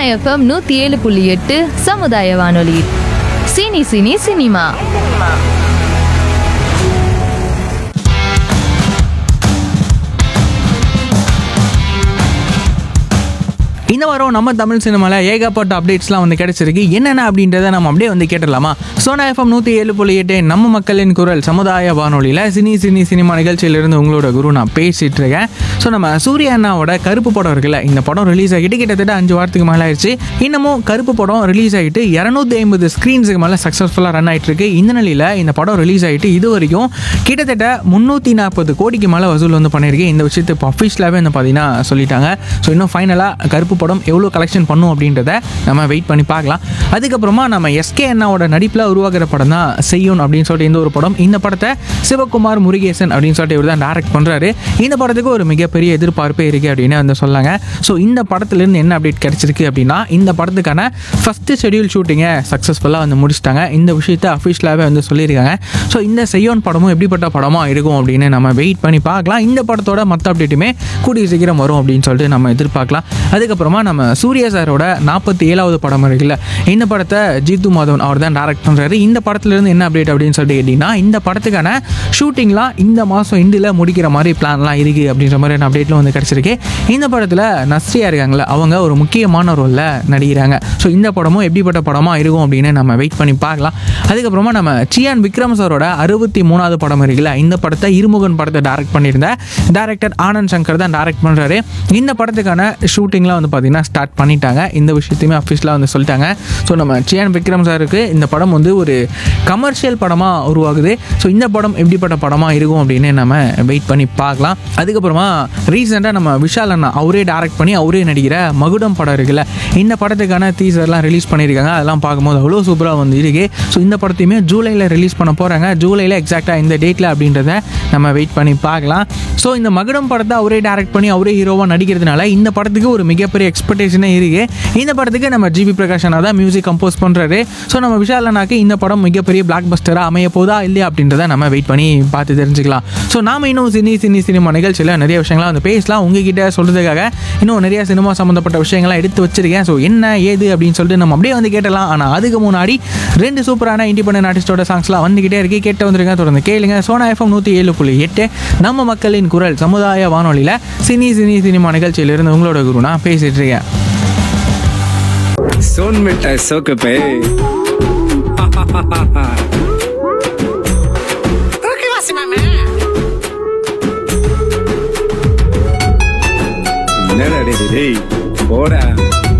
FM நூற்றி ஏழு புள்ளி எட்டு சமுதாய வானொலி சினி சினி சினிமா இந்த வாரம் நம்ம தமிழ் சினிமாவில் ஏகப்பட்ட அப்டேட்ஸ்லாம் வந்து கிடைச்சிருக்கு என்னென்ன அப்படின்றத நம்ம அப்படியே வந்து கேட்டுடலாமா சோனா எஃப்எம் நூற்றி ஏழு புள்ளி எட்டு நம்ம மக்களின் குரல் சமுதாய வானொலியில் சினி சினி சினிமா நிகழ்ச்சியிலிருந்து உங்களோட குரு நான் பேசிட்டு இருக்கேன் ஸோ நம்ம சூர்யா அண்ணாவோட கருப்பு படம் இருக்குல்ல இந்த படம் ரிலீஸ் ஆகிட்டு கிட்டத்தட்ட அஞ்சு வாரத்துக்கு மேலே ஆயிடுச்சு இன்னமும் கருப்பு படம் ரிலீஸ் ஆகிட்டு இரநூத்தி ஐம்பது ஸ்க்ரீன்ஸுக்கு மேலே சக்ஸஸ்ஃபுல்லாக ரன் ஆகிட்டு இருக்கு இந்த நிலையில் இந்த படம் ரிலீஸ் ஆகிட்டு இது வரைக்கும் கிட்டத்தட்ட முந்நூற்றி நாற்பது கோடிக்கு மேலே வசூல் வந்து பண்ணியிருக்கு இந்த விஷயத்தை இப்போ அஃபிஷியலாகவே வந்து பார்த்தீங்கன்னா சொல்லிட்டாங்க ஸோ இன்னும் ஃபைனலாக கருப்பு படம் எவ்வளோ கலெக்ஷன் பண்ணும் அப்படின்றத நம்ம வெயிட் பண்ணி பார்க்கலாம் அதுக்கப்புறமா நம்ம எஸ்கே அண்ணாவோட நடிப்பில் உருவாகிற படம் தான் செய்யும் அப்படின்னு சொல்லிட்டு இந்த ஒரு படம் இந்த படத்தை சிவகுமார் முருகேசன் அப்படின்னு சொல்லிட்டு இவர் தான் டேரக்ட் பண்ணுறாரு இந்த படத்துக்கு ஒரு மிகப்பெரிய எதிர்பார்ப்பே இருக்குது அப்படின்னு வந்து சொல்லாங்க ஸோ இந்த படத்துலேருந்து என்ன அப்டேட் கிடைச்சிருக்கு அப்படின்னா இந்த படத்துக்கான ஃபஸ்ட்டு ஷெடியூல் ஷூட்டிங்கை சக்ஸஸ்ஃபுல்லாக வந்து முடிச்சிட்டாங்க இந்த விஷயத்தை அஃபிஷியலாகவே வந்து சொல்லியிருக்காங்க ஸோ இந்த செய்யோன் படமும் எப்படிப்பட்ட படமாக இருக்கும் அப்படின்னு நம்ம வெயிட் பண்ணி பார்க்கலாம் இந்த படத்தோட மற்ற அப்டேட்டுமே கூடிய சீக்கிரம் வரும் அப்படின்னு சொல்லிட்டு நம்ம எதிர்பார்க்கலாம் அதுக்கப்புறமா நம்ம சூர்யா சாரோட நாற்பத்தி ஏழாவது படம் இருக்குல்ல இந்த படத்தை ஜீத்து மாதவன் அவர் தான் டேரக்ட் பண்ணுறாரு இந்த படத்துலேருந்து என்ன அப்டேட் அப்படின்னு சொல்லிட்டு கேட்டிங்கன்னா இந்த படத்துக்கான ஷூட்டிங்லாம் இந்த மாதம் இண்டில் முடிக்கிற மாதிரி பிளான்லாம் இருக்குது அப்படின்ற மாதிரி அப்டேட்லாம் வந்து கிடச்சிருக்கு இந்த படத்தில் நஸ்ரியா இருக்காங்களே அவங்க ஒரு முக்கியமான ரோலில் நடிக்கிறாங்க ஸோ இந்த படமும் எப்படிப்பட்ட படமாக இருக்கும் அப்படின்னு நம்ம வெயிட் பண்ணி பார்க்கலாம் அதுக்கப்புறமா நம்ம சியான் விக்ரம் சாரோட அறுபத்தி மூணாவது படம் இருக்குல்ல இந்த படத்தை இருமுகன் படத்தை டேரக்ட் பண்ணியிருந்த டேரக்டர் ஆனந்த் சங்கர் தான் டேரக்ட் பண்ணுறாரு இந்த படத்துக்கான ஷூட்டிங்லாம் வந்து பார்த்திங்கன்னா ஸ்டார்ட் பண்ணிட்டாங்க இந்த விஷயத்தையுமே அஃபிஷியலாக வந்து சொல்லிட்டாங்க ஸோ நம்ம சியான் விக்ரம் சாருக்கு இந்த படம் வந்து ஒரு கமர்ஷியல் படமாக உருவாகுது ஸோ இந்த படம் எப்படிப்பட்ட படமாக இருக்கும் அப்படின்னு நம்ம வெயிட் பண்ணி பார்க்கலாம் அதுக்கப்புறமா ரீசெண்டாக நம்ம விஷால் அண்ணா அவரே டேரக்ட் பண்ணி அவரே நடிக்கிற மகுடம் படம் இருக்குல்ல இந்த படத்துக்கான டீசர்லாம் ரிலீஸ் பண்ணியிருக்காங்க அதெல்லாம் பார்க்கும்போது அவ்வளோ சூப்பராக வந்து இருக்கு ஸோ இந்த படத்தையுமே ஜூலையில் ரிலீஸ் பண்ண போகிறாங்க ஜூலையில் எக்ஸாக்டாக இந்த டேட்டில் அப்படின்றத நம்ம வெயிட் பண்ணி பார்க்கலாம் ஸோ இந்த மகுடம் படத்தை அவரே டேரக்ட் பண்ணி அவரே ஹீரோவாக நடிக்கிறதுனால இந்த படத்துக்கு ஒரு மிகப்பெரிய எக்ஸ்பெக்டேஷனே இருக்கு இந்த படத்துக்கு நம்ம ஜிபி பிரகாஷ் அண்ணா தான் மியூசிக் கம்போஸ் பண்ணுறாரு ஸோ நம்ம விஷால் அண்ணாக்கு இந்த படம் மிகப்பெரிய பிளாக் பஸ்டராக அமைய போதா இல்லையா அப்படின்றத நம்ம வெயிட் பண்ணி பார்த்து தெரிஞ்சுக்கலாம் ஸோ நாம இன்னும் சினி சினி சினிமா நிகழ்ச்சியில் நிறைய விஷயங்கள்லாம் வந்து பேசலாம் உங்ககிட்ட சொல்கிறதுக்காக இன்னும் நிறைய சினிமா சம்மந்தப்பட்ட விஷயங்கள்லாம் எடுத்து வச்சிருக்கேன் ஸோ என்ன ஏது அப்படின்னு சொல்லிட்டு நம்ம அப்படியே வந்து கேட்டலாம் ஆனால் அதுக்கு முன்னாடி ரெண்டு சூப்பரான இண்டிபெண்டன்ட் ஆர்டிஸ்டோட சாங்ஸ்லாம் வந்துகிட்டே இருக்கு கேட்டு வந்துருங்க தொடர்ந்து கேளுங்க சோனா எஃப்எம் நூற்றி ஏழு புள்ளி எட்டு நம்ம மக்களின் குரல் சமுதாய வானொலியில் சினி சினி சினிமா நிகழ்ச்சியிலிருந்து உங்களோட குரு நான் பேசிட்டு இருக்கேன் सोन मिठाई सोक पे என்னடா டேய், டேய் போடா